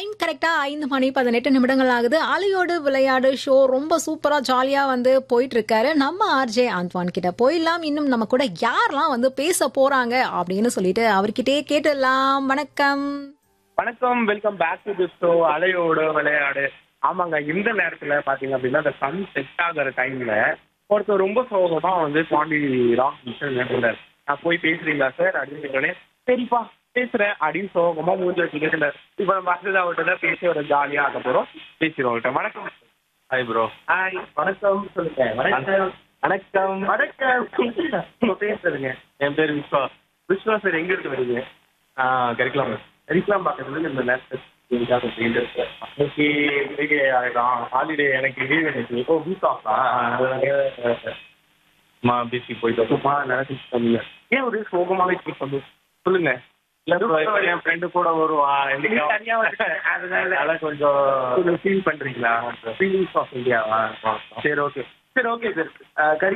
Time கரெக்டா ஐந்து மணி பதினெட்டு நிமிடங்கள் ஆகுது அலையோடு விளையாடு ஷோ ரொம்ப சூப்பரா ஜாலியா வந்து போயிட்டு இருக்காரு நம்ம ஆர்ஜே ஆந்த்வான் கிட்ட போயிடலாம் இன்னும் நம்ம கூட யாரெல்லாம் வந்து பேச போறாங்க அப்படின்னு சொல்லிட்டு அவர்கிட்டயே கேட்டுடலாம் வணக்கம் வணக்கம் welcome back to the show அலையோட விளையாடு ஆமாங்க இந்த நேரத்துல பாத்தீங்க அப்படின்னா அந்த சன் செட் ஆகிற டைம்ல ஒருத்தர் ரொம்ப சோகமா வந்து பாண்டி ராக் மிஷன் மேற்கொண்டார் நான் போய் பேசுறீங்களா சார் அப்படின்னு கேட்டோடனே சரிப்பா பேசுறேன் அப்படின்னு சோகமா மூஞ்சி வச்சுக்கிட்டு இப்ப நம்ம அடுத்தது அவர்கிட்ட தான் பேசி ஒரு ஜாலியா ஆக போறோம் பேசிடுவோம் அவர்கிட்ட வணக்கம் ஹாய் ப்ரோ ஹாய் வணக்கம் சொல்லுங்க வணக்கம் வணக்கம் வணக்கம் உங்க பேர் சொல்லுங்க என் பேர் விஸ்வா விஸ்வா சார் எங்க இருந்து வரீங்க கரிக்கலாம் ரிக்லாம் பக்கத்துல இந்த நேரத்தில் இன்னைக்கு இன்னைக்கு ஹாலிடே எனக்கு லீவ் எனக்கு ஓ வீக் ஆஃபா மா பிசி போயிட்டு வரோம். சும்மா நினைச்சிட்டு சொன்னீங்க ஏன் ஒரு சோகமாவே ஃபீல் பண்ணு சொல்லுங்க இல்ல bro, இப்ப என் ஃப்ரெண்டு கூட வருவான் நீங்க தனியா வந்துட்டீங்க, அதனால அதனால கொஞ்சம் கொஞ்சம் ஃபீல் பண்றீங்களா ஃபீலிங்ஸ் ஆஃப் இந்தியாவா சரி ஓகே சரி ஓகே சார்